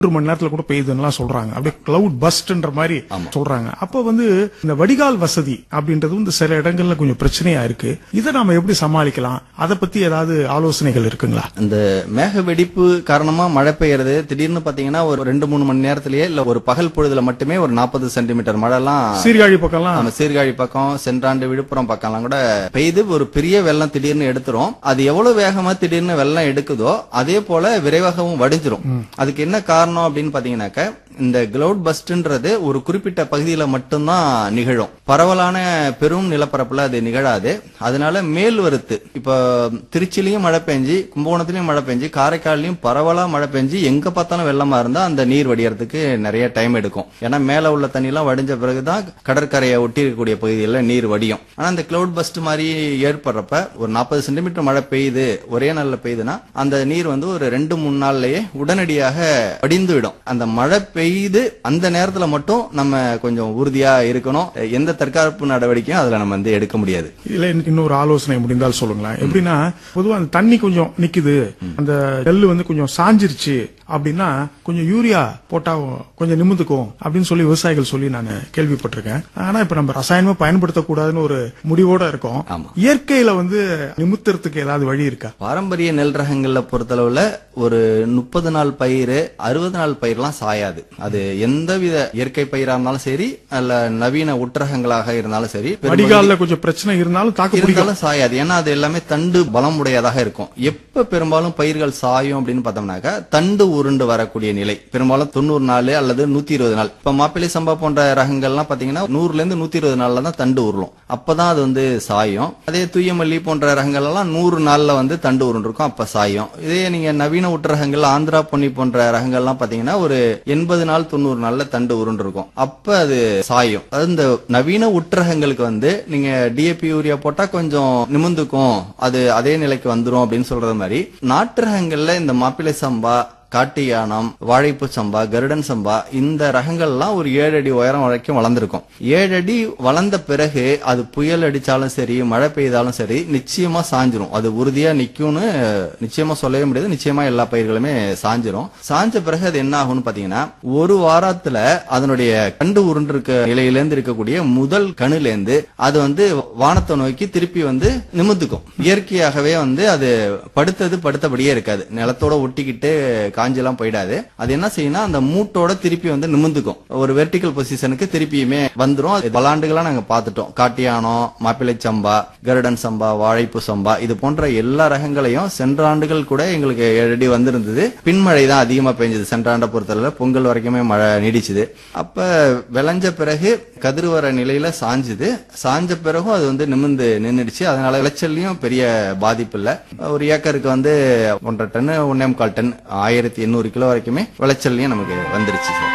ஒரு மணி நேரத்துல கூட பெய்யுதுன்னு சொல்றாங்க அப்படியே கிளவுட் பஸ்ட்ன்ற மாதிரி சொல்றாங்க அப்ப வந்து இந்த வடிகால் வசதி அப்படின்றது வந்து சில இடங்கள்ல கொஞ்சம் பிரச்சனையா இருக்கு இதை நாம எப்படி சமாளிக்கலாம் அதை பத்தி ஏதாவது ஆலோசனைகள் இருக்குங்களா இந்த மேக வெடிப்பு காரணமா மழை பெய்யறது திடீர்னு பாத்தீங்கன்னா ஒரு ரெண்டு மூணு மணி நேரத்திலேயே இல்ல ஒரு பகல் பொழுதுல மட்டுமே ஒரு நாற்பது சென்டிமீட்டர் மழை எல்லாம் சீர்காழி பக்கம்லாம் நம்ம சீர்காழி பக்கம் சென்றாண்டு விழுப்புரம் பக்கம்லாம் கூட பெய்து ஒரு பெரிய வெள்ளம் திடீர்னு எடுத்துரும் அது எவ்வளவு வேகமா திடீர்னு வெள்ளம் எடுக்குதோ அதே போல விரைவாகவும் வடிஞ்சிரும் அதுக்கு என்ன காரணம் அப்படின்னு பாத்தீங்கன்னாக்க இந்த கிளவுட் பஸ்ட்ன்றது ஒரு குறிப்பிட்ட பகுதியில மட்டும்தான் நிகழும் பரவலான பெரும் நிலப்பரப்புல அது நிகழாது அதனால மேல் வருத்து இப்ப திருச்சிலையும் மழை பெஞ்சு கும்பகோணத்திலயும் மழை பெஞ்சு காரைக்கால்லையும் பரவலா மழை பெஞ்சு எங்க பார்த்தாலும் வெள்ளமா இருந்தா அந்த நீர் வடியறதுக்கு நிறைய டைம் எடுக்கும் ஏன்னா மேல உள்ள தண்ணி எல்லாம் வடிஞ்ச பிறகுதான் கடற்கரையை ஒட்டி இருக்கக்கூடிய பகுதிகளில் நீர் வடியும் ஆனா இந்த கிளவுட் பஸ்ட் மாதிரி ஏற்படுறப்ப ஒரு நாற்பது சென்டிமீட்டர் மழை பெய்யுது ஒரே நாள்ல பெய்யுதுன்னா அந்த நீர் வந்து ஒரு ரெண்டு மூணு நாள்லயே உடனடியாக வடிந்து விடும் அந்த மழை பெய்யுது அந்த நேரத்துல மட்டும் நம்ம கொஞ்சம் உறுதியா இருக்கணும் எந்த தற்காப்பு நடவடிக்கையும் அதுல நம்ம வந்து எடுக்க முடியாது இதுல இன்னொரு ஆலோசனை முடிந்தால் சொல்லுங்களேன் எப்படின்னா பொதுவா அந்த தண்ணி கொஞ்சம் நிக்குது அந்த நெல்லு வந்து கொஞ்சம் சாஞ்சிருச்சு அப்படின்னா கொஞ்சம் யூரியா போட்டா கொஞ்சம் நிமிந்துக்கும் அப்படின்னு சொல்லி விவசாயிகள் சொல்லி நான் கேள்விப்பட்டிருக்கேன் ஆனா இப்ப நம்ம ரசாயனமா பயன்படுத்தக்கூடாதுன்னு ஒரு முடிவோட இருக்கோம் ஆமா. இயற்கையில வந்து நிமித்துறதுக்கு ஏதாவது வழி இருக்கா பாரம்பரிய நெல் ரகங்கள்ல பொறுத்தளவுல ஒரு முப்பது நாள் பயிர் அறுபது நாள் பயிர்லாம் சாயாது அது எந்தவித இயற்கை பயிரா இருந்தாலும் சரி அல்ல நவீன உட்ரகங்களாக இருந்தாலும் சரி பெரும்பாலும் வடிகால்ல கொஞ்சம் பிரச்சனை இருந்தாலும் தாக்கு பிடிக்கும் இருந்தாலும் சாயாது ஏன்னா அது எல்லாமே தண்டு பலம் உடையதாக இருக்கும் எப்ப பெரும்பாலும் பயிர்கள் சாயும் அப்படின்னு பார்த்தோம்னாக்கா தண்டு உருண்டு வரக்கூடிய நிலை பெரும்பாலும் தொண்ணூறு நாள் அல்லது நூத்தி இருபது நாள் இப்ப மாப்பிள்ளை சம்பா போன்ற ரகங்கள்லாம் பாத்தீங்கன்னா நூறுல இருந்து நூத்தி இருபது நாள்ல தான் தண்டு உருளும் அப்பதான் அது வந்து சாயும் அதே தூயமல்லி போன்ற ரகங்கள் எல்லாம் நூறு நாள்ல வந்து தண்டு உருண்டு இருக்கும் அப்ப சாயும் இதே நீங்க நவீன உட்ரகங்கள் ஆந்திரா பொன்னி போன்ற ரகங்கள்லாம் பாத்தீங்கன்னா ஒரு எண்பது நாள் தொண்ணூறு நாள்ல தண்டு உருண்டு இருக்கும் அப்ப அது சாயும் அது இந்த நவீன உட்ரகங்களுக்கு வந்து நீங்க டிஏபி யூரியா போட்டா கொஞ்சம் நிமிந்துக்கும் அது அதே நிலைக்கு வந்துரும் அப்படின்னு சொல்றது மாதிரி நாட்டு ரகங்கள்ல இந்த மாப்பிள்ளை சம்பா காட்டு யானம் வாழைப்பு சம்பா கருடன் சம்பா இந்த ரகங்கள்லாம் ஒரு ஏழு அடி உயரம் வரைக்கும் வளர்ந்துருக்கும் ஏழு அடி வளர்ந்த பிறகு அது புயல் அடிச்சாலும் சரி மழை பெய்தாலும் சரி நிச்சயமா சாஞ்சிரும் அது உறுதியா நிக்கும்னு நிச்சயமா சொல்லவே முடியாது நிச்சயமா எல்லா பயிர்களுமே சாஞ்சிரும் சாஞ்ச பிறகு அது என்ன ஆகும்னு பாத்தீங்கன்னா ஒரு வாரத்துல அதனுடைய கண்டு உருண்டிருக்க நிலையிலேருந்து இருக்கக்கூடிய முதல் கணுலேருந்து அது வந்து வானத்தை நோக்கி திருப்பி வந்து நிமிந்துக்கும் இயற்கையாகவே வந்து அது படுத்தது படுத்தபடியே இருக்காது நிலத்தோட ஒட்டிக்கிட்டு காஞ்செல்லாம் போயிடாது அது என்ன செய்யும்னா அந்த மூட்டோட திருப்பி வந்து நிமிந்துக்கும் ஒரு வெர்டிகல் பொசிஷனுக்கு திருப்பியுமே வந்துரும் அது பல ஆண்டுகளா நாங்க பார்த்துட்டோம் காட்டியானம் மாப்பிள்ளை சம்பா கருடன் சம்பா வாழைப்பு சம்பா இது போன்ற எல்லா ரகங்களையும் சென்ற ஆண்டுகள் கூட எங்களுக்கு ஏழு அடி வந்திருந்தது பின்மழை தான் அதிகமா பெஞ்சது சென்ற ஆண்டை பொறுத்தளவுல பொங்கல் வரைக்குமே மழை நீடிச்சுது அப்ப விளைஞ்ச பிறகு கதிர் வர நிலையில சாஞ்சுது சாஞ்ச பிறகும் அது வந்து நிமிர்ந்து நின்னுடுச்சு அதனால விளைச்சல்லையும் பெரிய பாதிப்பு இல்ல ஒரு ஏக்கருக்கு வந்து ஒன்றரை டன் ஒன்னே முக்கால் டன் ஆயிரத்தி எண்ணூறு கிலோ வரைக்குமே விளைச்சல்லையும் நமக்கு வந்துருச்சு சார்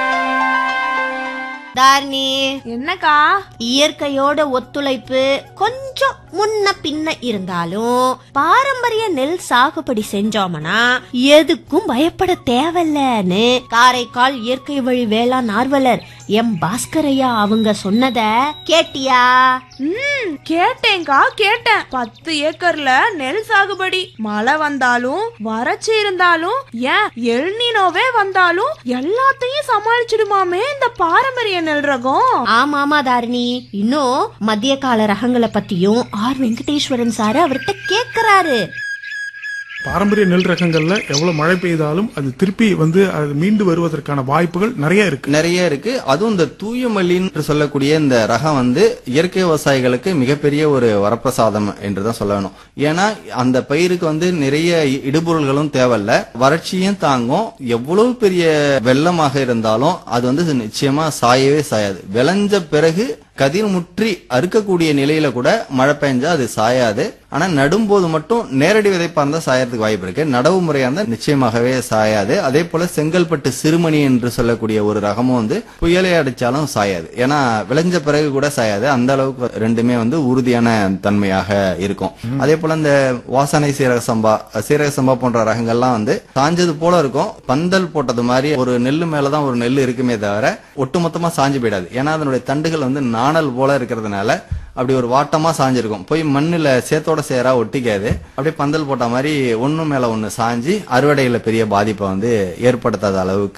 தாரணி என்னக்கா இயற்கையோட ஒத்துழைப்பு கொஞ்சம் முன்ன பின்ன இருந்தாலும் பாரம்பரிய நெல் சாகுபடி செஞ்சோம்னா எதுக்கும் பயப்பட தேவையில்லன்னு காரைக்கால் இயற்கை வழி வேளாண் ஆர்வலர் எம் பாஸ்கரையா அவங்க சொன்னத கேட்டியா ம் கேட்டேன்க்கா கேட்டேன் பத்து ஏக்கர்ல நெல் சாகுபடி மழை வந்தாலும் வறட்சி இருந்தாலும் ஏன் எல்னினோவே வந்தாலும் எல்லாத்தையும் சமாளிச்சிடுமாமே இந்த பாரம்பரிய நெல் ரகம் ஆமா ஆமா தாரணி இன்னும் மத்திய கால ரகங்களை பத்தியும் ஆர் வெங்கடேஸ்வரன் சார் அவர்கிட்ட கேக்குறாரு பாரம்பரிய நெல் ரகங்கள்ல எவ்வளவு மழை பெய்தாலும் அது திருப்பி வந்து அது மீண்டு வருவதற்கான வாய்ப்புகள் நிறைய இருக்கு நிறைய இருக்கு அதுவும் இந்த தூயமல்லின்னு சொல்லக்கூடிய இந்த ரகம் வந்து இயற்கை விவசாயிகளுக்கு மிகப்பெரிய ஒரு வரப்பிரசாதம் என்றுதான் சொல்ல வேணும் ஏன்னா அந்த பயிருக்கு வந்து நிறைய இ- இடுபொருள்களும் தேவையில்ல வறட்சியும் தாங்கும் எவ்வளவு பெரிய வெள்ளமாக இருந்தாலும் அது வந்து நிச்சயமா சாயவே சாயாது விளைஞ்ச பிறகு கதிர் முற்றி அறுக்கக்கூடிய நிலையில கூட மழை பெஞ்சா அது சாயாது ஆனா நடும்போது மட்டும் நேரடி விதைப்பா இருந்தா சாயறதுக்கு வாய்ப்பு இருக்கு நடவு முறையா இருந்தா நிச்சயமாகவே சாயாது அதே போல செங்கல்பட்டு சிறுமணி என்று சொல்லக்கூடிய ஒரு ரகமும் வந்து புயலை அடிச்சாலும் சாயாது ஏன்னா விளைஞ்ச பிறகு கூட சாயாது அந்த அளவுக்கு ரெண்டுமே வந்து உறுதியான தன்மையாக இருக்கும் அதே போல இந்த வாசனை சீரக சம்பா சீரக சம்பா போன்ற ரகங்கள்லாம் வந்து சாஞ்சது போல இருக்கும் பந்தல் போட்டது மாதிரி ஒரு நெல்லு மேலதான் ஒரு நெல் இருக்குமே தவிர ஒட்டுமொத்தமா சாஞ்சு போயிடாது ஏன்னா அதனுடைய தண்டுகள் வந்து நாணல் போல இருக்கிறதுனால அப்படி ஒரு வாட்டமா சாஞ்சிருக்கும் போய் மண்ணுல சேத்தோட சேரா ஒட்டிக்காது அப்படியே பந்தல் போட்ட மாதிரி ஒண்ணு மேல ஒண்ணு சாஞ்சி அறுவடையில பெரிய பாதிப்பை வந்து ஏற்படுத்தாத அளவுக்கு